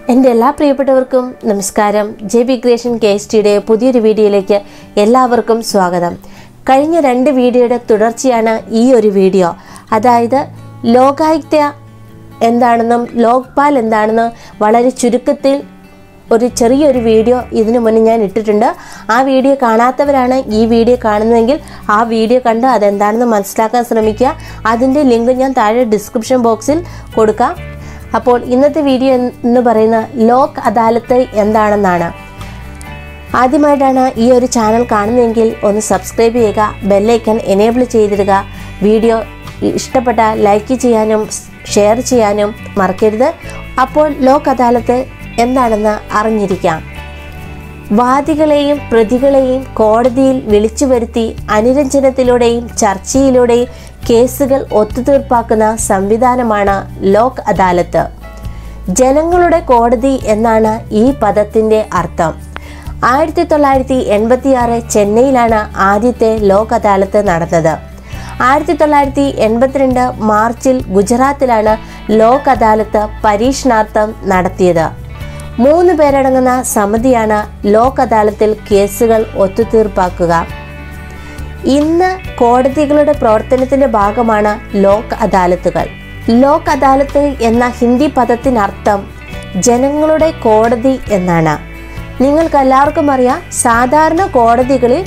എൻ്റെ എല്ലാ പ്രിയപ്പെട്ടവർക്കും നമസ്കാരം J B creation K S ടിയുടെ പുതിയൊരു വീഡിയോയിലേക്ക് എല്ലാവർക്കും സ്വാഗതം കഴിഞ്ഞ രണ്ട് വീഡിയോയുടെ തുടർച്ചയാണ് ഈ ഒരു വീഡിയോ അതായത് ലോകായുക്ത എന്താണെന്നും ലോക്പാൽ എന്താണെന്നും വളരെ ചുരുക്കത്തിൽ ഒരു ചെറിയൊരു വീഡിയോ ഇതിനു മുന്നേ ഞാൻ ഇട്ടിട്ടുണ്ട് ആ വീഡിയോ കാണാത്തവരാണ് ഈ വീഡിയോ കാണുന്നതെങ്കിൽ ആ വീഡിയോ കണ്ട് അതെന്താണെന്ന് മനസ്സിലാക്കാൻ ശ്രമിക്കുക അതിൻ്റെ ലിങ്ക് ഞാൻ താഴെ ഡിസ്ക്രിപ്ഷൻ ബോക്സിൽ കൊടുക്കാം അപ്പോൾ ഇന്നത്തെ വീഡിയോ എന്ന് പറയുന്ന ലോക് അദാലത്ത് എന്താണെന്നാണ് ആദ്യമായിട്ടാണ് ഈ ഒരു ചാനൽ കാണുന്നതെങ്കിൽ ഒന്ന് സബ്സ്ക്രൈബ് ചെയ്യുക ബെല്ലൈക്കൺ എനേബിൾ ചെയ്തിടുക വീഡിയോ ഇഷ്ടപ്പെട്ട ലൈക്ക് ചെയ്യാനും ഷെയർ ചെയ്യാനും മറക്കരുത് അപ്പോൾ ലോക് അദാലത്ത് എന്താണെന്ന് അറിഞ്ഞിരിക്കാം വാദികളെയും പ്രതികളെയും കോടതിയിൽ വിളിച്ചു വരുത്തി അനുരഞ്ജനത്തിലൂടെയും ചർച്ചയിലൂടെയും കേസുകൾ ഒത്തുതീർപ്പാക്കുന്ന സംവിധാനമാണ് ലോക് അദാലത്ത് ജനങ്ങളുടെ കോടതി എന്നാണ് ഈ പദത്തിന്റെ അർത്ഥം ആയിരത്തി തൊള്ളായിരത്തി എൺപത്തി ആറ് ചെന്നൈയിലാണ് ആദ്യത്തെ ലോക് അദാലത്ത് നടന്നത് ആയിരത്തി തൊള്ളായിരത്തി എൺപത്തിരണ്ട് മാർച്ചിൽ ഗുജറാത്തിലാണ് ലോക് അദാലത്ത് പരീക്ഷണാർത്ഥം നടത്തിയത് മൂന്ന് പേരടങ്ങുന്ന സമിതിയാണ് ലോക് അദാലത്തിൽ കേസുകൾ ഒത്തുതീർപ്പാക്കുക ഇന്ന് കോടതികളുടെ പ്രവർത്തനത്തിന്റെ ഭാഗമാണ് ലോക് അദാലത്തുകൾ ലോക് അദാലത്ത് എന്ന ഹിന്ദി പദത്തിനർത്ഥം ജനങ്ങളുടെ കോടതി എന്നാണ് നിങ്ങൾക്ക് എല്ലാവർക്കും അറിയാം സാധാരണ കോടതികളിൽ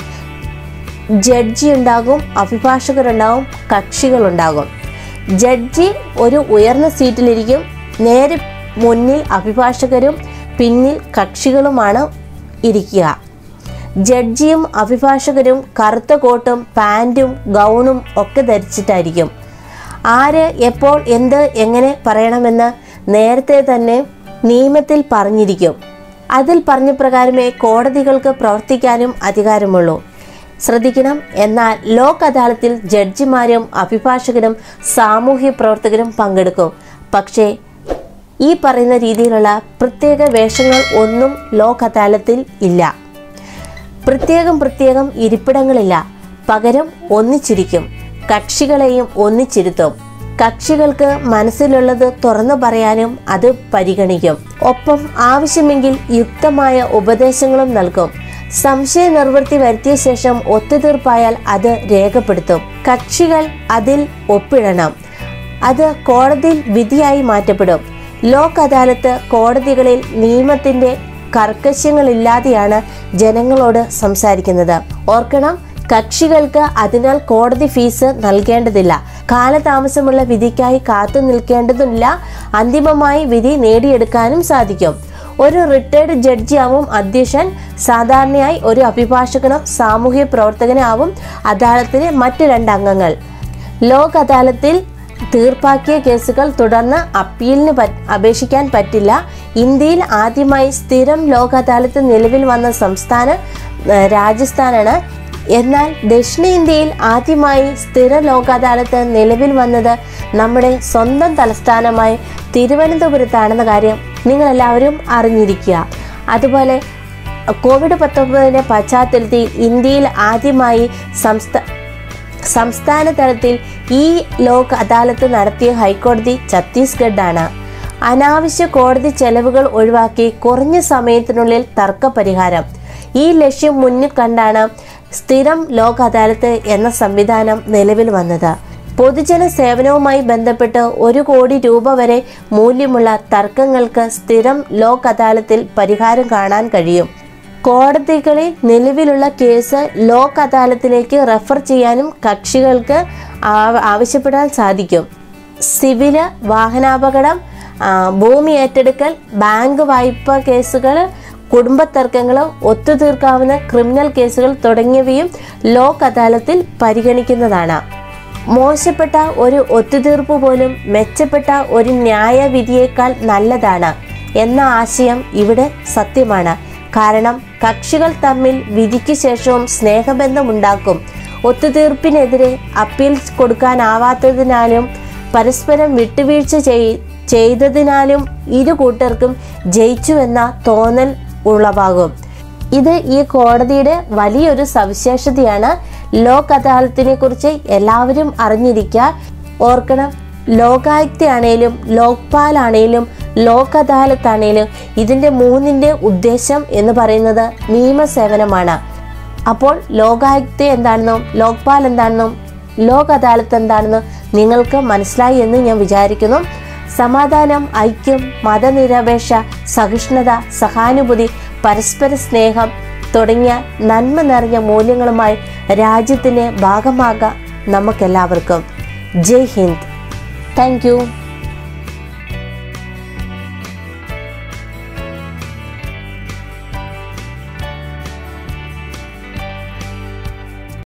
ജഡ്ജി ഉണ്ടാകും അഭിഭാഷകരുണ്ടാകും കക്ഷികളുണ്ടാകും ജഡ്ജി ഒരു ഉയർന്ന സീറ്റിലിരിക്കും നേരെ മുന്നിൽ അഭിഭാഷകരും പിന്നിൽ കക്ഷികളുമാണ് ഇരിക്കുക ജഡ്ജിയും അഭിഭാഷകരും കറുത്ത കോട്ടും പാൻറ്റും ഗൗണും ഒക്കെ ധരിച്ചിട്ടായിരിക്കും ആര് എപ്പോൾ എന്ത് എങ്ങനെ പറയണമെന്ന് നേരത്തെ തന്നെ നിയമത്തിൽ പറഞ്ഞിരിക്കും അതിൽ പറഞ്ഞ പ്രകാരമേ കോടതികൾക്ക് പ്രവർത്തിക്കാനും അധികാരമുള്ളൂ ശ്രദ്ധിക്കണം എന്നാൽ ലോക് അദാലത്തിൽ ജഡ്ജിമാരും അഭിഭാഷകരും സാമൂഹ്യ പ്രവർത്തകരും പങ്കെടുക്കും പക്ഷേ ഈ പറയുന്ന രീതിയിലുള്ള പ്രത്യേക വേഷങ്ങൾ ഒന്നും ലോക് അദാലത്തിൽ ഇല്ല പ്രത്യേകം പ്രത്യേകം ഇരിപ്പിടങ്ങളില്ല പകരം ഒന്നിച്ചിരിക്കും കക്ഷികളെയും ഒന്നിച്ചിരുത്തും കക്ഷികൾക്ക് മനസ്സിലുള്ളത് തുറന്നു പറയാനും അത് പരിഗണിക്കും ഒപ്പം ആവശ്യമെങ്കിൽ യുക്തമായ ഉപദേശങ്ങളും നൽകും സംശയ നിർവൃത്തി വരുത്തിയ ശേഷം ഒത്തുതീർപ്പായാൽ അത് രേഖപ്പെടുത്തും കക്ഷികൾ അതിൽ ഒപ്പിടണം അത് കോടതിയിൽ വിധിയായി മാറ്റപ്പെടും ലോക് അദാലത്ത് കോടതികളിൽ നിയമത്തിന്റെ കർക്കശ്യങ്ങളില്ലാതെയാണ് ജനങ്ങളോട് സംസാരിക്കുന്നത് ഓർക്കണം കക്ഷികൾക്ക് അതിനാൽ കോടതി ഫീസ് നൽകേണ്ടതില്ല കാലതാമസമുള്ള വിധിക്കായി കാത്തു നിൽക്കേണ്ടതില്ല അന്തിമമായി വിധി നേടിയെടുക്കാനും സാധിക്കും ഒരു റിട്ടയർഡ് ജഡ്ജിയാവും അധ്യക്ഷൻ സാധാരണയായി ഒരു അഭിഭാഷകനും സാമൂഹ്യ പ്രവർത്തകനാവും അദാലത്തിലെ മറ്റ് രണ്ട് അംഗങ്ങൾ ലോക് അദാലത്തിൽ തീർപ്പാക്കിയ കേസുകൾ തുടർന്ന് അപ്പീലിന് അപേക്ഷിക്കാൻ പറ്റില്ല ഇന്ത്യയിൽ ആദ്യമായി സ്ഥിരം ലോക് അദാലത്ത് നിലവിൽ വന്ന സംസ്ഥാനം രാജസ്ഥാനാണ് എന്നാൽ ദക്ഷിണേന്ത്യയിൽ ആദ്യമായി സ്ഥിര ലോക് അദാലത്ത് നിലവിൽ വന്നത് നമ്മുടെ സ്വന്തം തലസ്ഥാനമായ തിരുവനന്തപുരത്താണെന്ന കാര്യം നിങ്ങളെല്ലാവരും അറിഞ്ഞിരിക്കുക അതുപോലെ കോവിഡ് പത്തൊമ്പതിൻ്റെ പശ്ചാത്തലത്തിൽ ഇന്ത്യയിൽ ആദ്യമായി സംസ്ഥാന സംസ്ഥാന തലത്തിൽ ഈ ലോക് അദാലത്ത് നടത്തിയ ഹൈക്കോടതി ഛത്തീസ്ഗഡാണ് അനാവശ്യ കോടതി ചെലവുകൾ ഒഴിവാക്കി കുറഞ്ഞ സമയത്തിനുള്ളിൽ തർക്ക പരിഹാരം ഈ ലക്ഷ്യം മുന്നിൽ കണ്ടാണ് സ്ഥിരം ലോക് അദാലത്ത് എന്ന സംവിധാനം നിലവിൽ വന്നത് പൊതുജന സേവനവുമായി ബന്ധപ്പെട്ട് ഒരു കോടി രൂപ വരെ മൂല്യമുള്ള തർക്കങ്ങൾക്ക് സ്ഥിരം ലോക് അദാലത്തിൽ പരിഹാരം കാണാൻ കഴിയും കോടതികളിൽ നിലവിലുള്ള കേസ് ലോക് അദാലത്തിലേക്ക് റെഫർ ചെയ്യാനും കക്ഷികൾക്ക് ആവശ്യപ്പെടാൻ സാധിക്കും സിവില് വാഹനാപകടം ഭൂമി ഏറ്റെടുക്കൽ ബാങ്ക് വായ്പ കേസുകൾ കുടുംബ തർക്കങ്ങൾ ഒത്തുതീർക്കാവുന്ന ക്രിമിനൽ കേസുകൾ തുടങ്ങിയവയും ലോക് അദാലത്തിൽ പരിഗണിക്കുന്നതാണ് മോശപ്പെട്ട ഒരു ഒത്തുതീർപ്പ് പോലും മെച്ചപ്പെട്ട ഒരു ന്യായവിധിയേക്കാൾ നല്ലതാണ് എന്ന ആശയം ഇവിടെ സത്യമാണ് കാരണം കക്ഷികൾ തമ്മിൽ വിധിക്ക് ശേഷവും സ്നേഹബന്ധമുണ്ടാക്കും ഒത്തുതീർപ്പിനെതിരെ അപ്പീൽ കൊടുക്കാനാവാത്തതിനാലും പരസ്പരം വിട്ടുവീഴ്ച ചെയ്തതിനാലും ഇരു കൂട്ടർക്കും ജയിച്ചുവെന്ന തോന്നൽ ഉളവാകും ഇത് ഈ കോടതിയുടെ വലിയൊരു സവിശേഷതയാണ് ലോക് അദാലത്തിനെ കുറിച്ച് എല്ലാവരും അറിഞ്ഞിരിക്കുക ഓർക്കണം ലോകായുക്തയാണേലും ലോക്പാൽ ആണേലും ലോക് അദാലത്താണേലും ഇതിൻ്റെ മൂന്നിൻ്റെ ഉദ്ദേശം എന്ന് പറയുന്നത് നിയമസേവനമാണ് അപ്പോൾ ലോകായുക്ത എന്താണെന്നും ലോക്പാൽ എന്താണെന്നും ലോക് അദാലത്ത് എന്താണെന്നും നിങ്ങൾക്ക് മനസ്സിലായി എന്ന് ഞാൻ വിചാരിക്കുന്നു സമാധാനം ഐക്യം മതനിരപേക്ഷ സഹിഷ്ണുത സഹാനുഭൂതി പരസ്പര സ്നേഹം തുടങ്ങിയ നന്മ നിറഞ്ഞ മൂല്യങ്ങളുമായി രാജ്യത്തിന് ഭാഗമാകാം നമുക്കെല്ലാവർക്കും ജയ് ഹിന്ദ് താങ്ക് യു